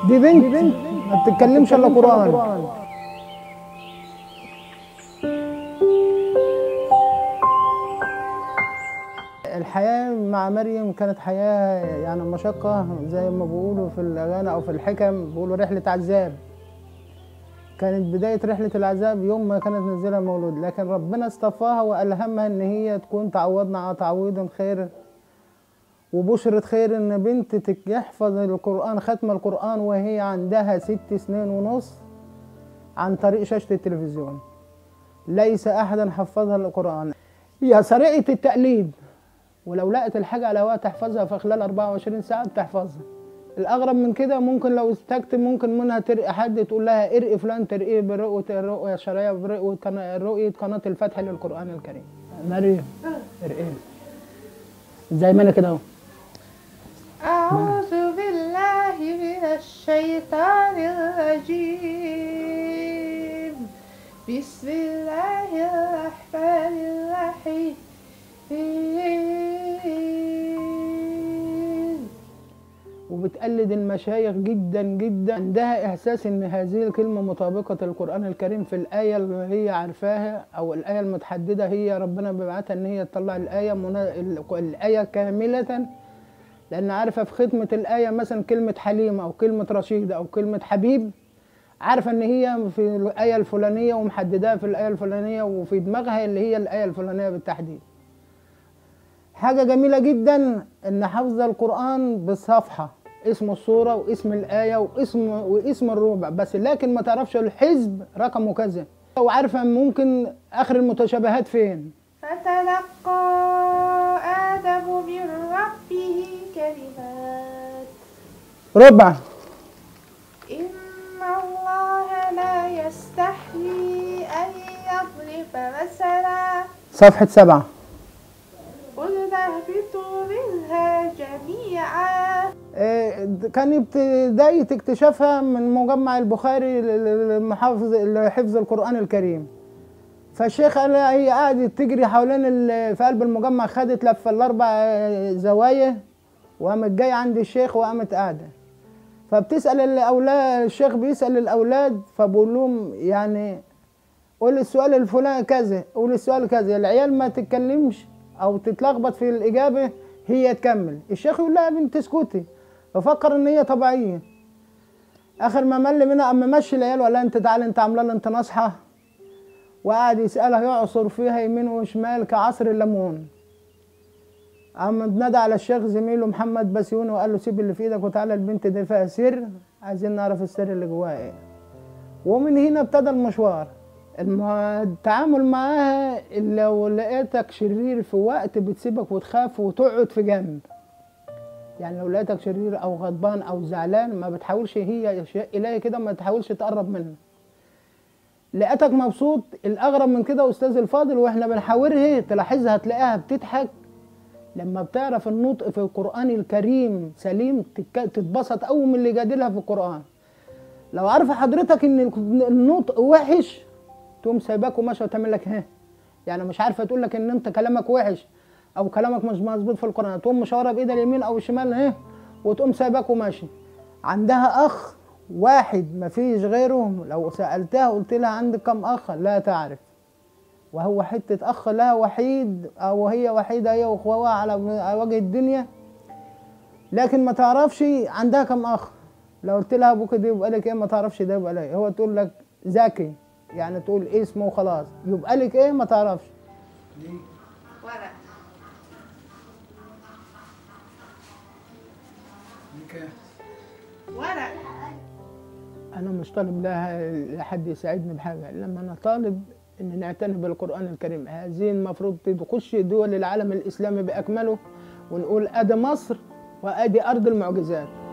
دي بنت ما بتتكلمش الا قران الحياة مع مريم كانت حياة يعني مشقة زي ما بيقولوا في الأغاني أو في الحكم بيقولوا رحلة عذاب كانت بداية رحلة العذاب يوم ما كانت نزلها مولود لكن ربنا اصطفاها وألهمها إن هي تكون تعوضنا على تعويض خير وبشرة خير إن بنت تك- يحفظ القرآن ختم القرآن وهي عندها ست سنين ونص عن طريق شاشة التلفزيون ليس أحدا حفظها القرآن هي سريعة التقليد ولو لقت الحاجة على هواها تحفظها في خلال 24 ساعة بتحفظها الأغرب من كده ممكن لو استكتب ممكن منها ترقي حد تقول لها ارقي فلان ترقيه برؤية الرؤية الشرعية برؤية قناة رؤية قناة الفتح للقرآن الكريم مريم ارقيه زي ما أنا كده أهو أعوذ بالله من الشيطان الرجيم بسم الله الرحمن الرحيم وبتقلد المشايخ جدا جدا عندها احساس ان هذه الكلمه مطابقه القران الكريم في الايه اللي هي عارفاها او الايه المتحدده هي ربنا بيبعتها ان هي تطلع الايه منا... ال- الايه كامله لان عارفه في ختمه الايه مثلا كلمه حليم او كلمه رشيد او كلمه حبيب عارفه ان هي في الايه الفلانيه ومحدداها في الايه الفلانيه وفي دماغها اللي هي الايه الفلانيه بالتحديد حاجة جميلة جدا إن حفظ القرآن بالصفحة اسم السورة واسم الآية واسم واسم الربع بس لكن ما تعرفش الحزب رقمه كذا وعارفة ممكن آخر المتشابهات فين فتلقى آدم من ربه كلمات ربع إن الله لا يستحيي أن يضرب مثلا صفحة سبعة قلنا اهبطوا منها جميعا آه، كانت بداية اكتشافها من مجمع البخاري للمحافظ لحفظ القرآن الكريم فالشيخ قال لها هي قعدت تجري حوالين ال- في قلب المجمع خدت لفة الأربع آه، زوايا وقامت جاية عند الشيخ وقامت قاعدة فبتسأل الأولاد الشيخ بيسأل الأولاد فبقول لهم يعني قول السؤال الفلاني كذا قول السؤال كذا العيال ما تتكلمش او تتلخبط في الاجابه هي تكمل الشيخ يقول لها يا بنت اسكتي ففكر ان هي طبيعيه اخر ما مل منها اما مشي العيال ولا انت تعالى انت عامله لي انت ناصحه وقعد يسالها يعصر فيها يمين وشمال كعصر الليمون قام نادى على الشيخ زميله محمد بسيوني وقال له سيب اللي في ايدك وتعالى البنت دي فيها سر عايزين نعرف السر اللي جواها ايه ومن هنا ابتدى المشوار الم- التعامل معاها لو لقيتك شرير في وقت بتسيبك وتخاف وتقعد في جنب يعني لو لقيتك شرير او غضبان او زعلان ما بتحاولش هي شيء الهي كده ما تحاولش تقرب منه لقيتك مبسوط الاغرب من كده استاذ الفاضل واحنا بنحاورها تلاحظها تلاقيها بتضحك لما بتعرف النطق في القران الكريم سليم تتك- تتبسط قوي من اللي جادلها في القران لو عارفه حضرتك ان النطق وحش تقوم سايباك وماشيه وتعمل لك ها يعني مش عارفه تقول لك ان انت كلامك وحش او كلامك مش مظبوط في القران تقوم مشاوره بايدها اليمين او الشمال ها وتقوم سايباك وماشي عندها اخ واحد ما فيش غيره لو سالتها قلت لها عندك كم اخ لا تعرف وهو حته اخ لها وحيد او هي وحيده هي واخوها على على وجه الدنيا لكن ما تعرفش عندها كم اخ لو قلت لها ابوك ده يبقى لك ايه ما تعرفش ده يبقى لك إيه. هو تقول لك ذكي يعني تقول اسمه وخلاص يبقى لك ايه ما تعرفش ورق ورق انا مش طالب لها لحد يساعدني بحاجه لما انا طالب ان نعتني بالقران الكريم هذه المفروض تخش دول العالم الاسلامي باكمله ونقول ادي مصر وادي ارض المعجزات